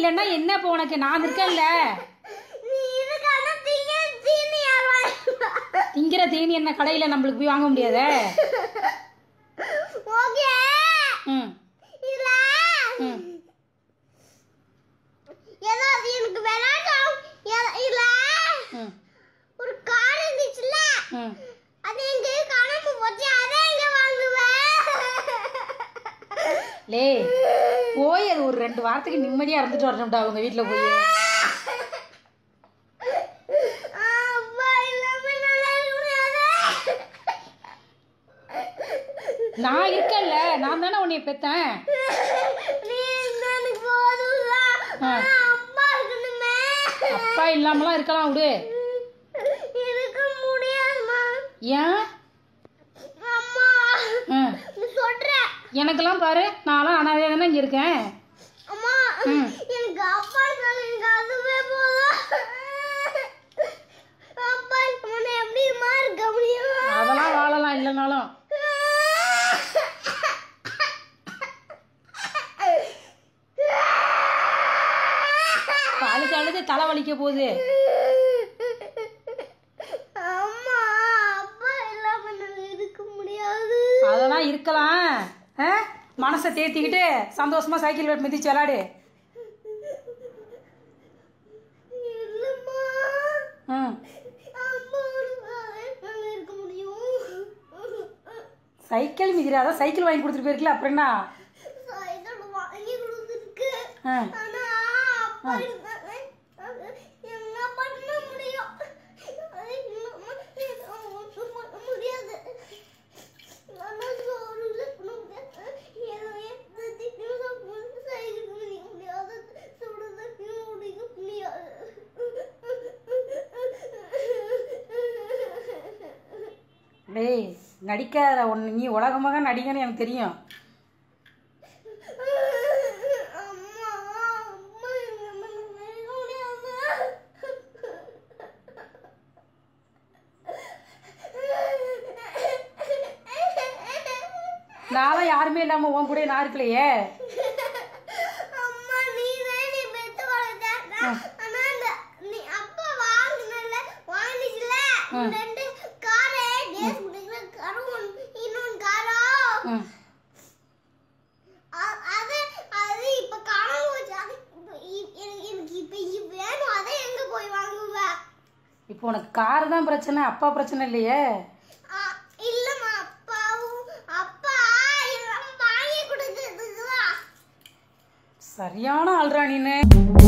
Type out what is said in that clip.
இல்லைன்னா என்ன இப்போ உனக்கு நான் இருக்கேன்ல நீ இதுக்கான தீங்க தீனி யார் வாங்கிப்பா திங்கிற தீனி என்ன கடையில் நம்மளுக்கு போய் வாங்க முடியாதே ஓகே ம் இல்ல ம் ஏதாவது எனக்கு விளையாட்டும் இல்ல ம் ஒரு கார் இருந்துச்சுல்ல ம் அது எங்க காணாம போச்சு அதை எங்க வாங்குவேன் லே போய் அது ஒரு ரெண்டு வாரத்துக்கு நிம்மதியாக இருந்துட்டு வரணும்டா அவங்க வீட்டில் போய் அப்பா இல்லாம நல்லா இருக்க முடியாது நான் இருக்கேன்ல நான் தானே உன்னைய பெத்தேன் நீ இருந்தா எனக்கு போதும்ல ஆ. ஆனா அப்பா இருக்கணுமே அப்பா இல்லாமலாம் இருக்கலாம் விடு இருக்க முடியாதுமா ஏன் அம்மா ம் நீ சொல்ற எனக்கெல்லாம் பாரு நான்லாம் அனாதையாக தானே இங்கே இருக்கேன் அம்மா ம். எனக்கு அப்பா இருக்காங்க எனக்கு அதுவே போதும் அப்பா உன்னை எப்படிமா இருக்க முடியும் அதெல்லாம் வாழலாம் இல்லைனாலும் இப்ப அழுது அழுது தலை வலிக்க போகுது அம்மா அப்பா இல்லாம என்னால இருக்க முடியாது அதெல்லாம் இருக்கலாம் ஆ? மனசை தேத்திக்கிட்டு சந்தோஷமா சைக்கிள் மிதிச்சு விளாடு இல்லம்மா ம் அம்மா இருந்தாலே என்னால இருக்க முடியும் சைக்கிள் மிதிராத சைக்கிள் வாங்கி கொடுத்துட்டு போயிருக்கல அப்புறம் என்ன சைக்கிள் வாங்கி கொடுத்துருக்கு ஆ ஆனா அப்பா இருந்தாலே அது என்ன பண்ண முடியும் அது இல்லாம என்னால ஒண்ணும் பண்ண முடியாது ஆனா சோறு சாப்பிட முடியாது. ஏதோ எந்த திட்டம் சாப்பிட சைக்கிள் மிதிக்க முடியாது சுடு தண்ணி குடிக்க முடியாது டேய் நடிக்காத ஒன்று நீ உலகமாக நடிகன்னு எனக்கு தெரியும் அம்மா அம்மா இல்லாம என்னால இருக்க முடியாது நான்லாம் யாருமே இல்லாமல் உன் கூட நான் இருக்கலையே அம்மா நீ தான் நீ பெத்து வளர்த்த ஆனா அந்த நீ அப்பா வாங்குனல வாங்குச்சுல ரெண்டு காரே டேஸ் முடிக்கிற காரும் ஒண்ணு- இன்னொன்னு காரோ ம் அ- அது அது இப்ப காணாம போச்சு அது இப்ப இ- எனக்கு எனக்கு இப்ப இ- வேணும் அதை எங்க போய் வாங்குவேன் இப்போ உனக்கு கார் தான் பிரச்சனை அப்பா பிரச்சனை இல்லையே ஆ, இல்லம்மா அப்பாவும் அப்பா எல்லாம் வாங்கி கொடுக்கறதுக்கு தான் சரியான ஆள்றா நீனு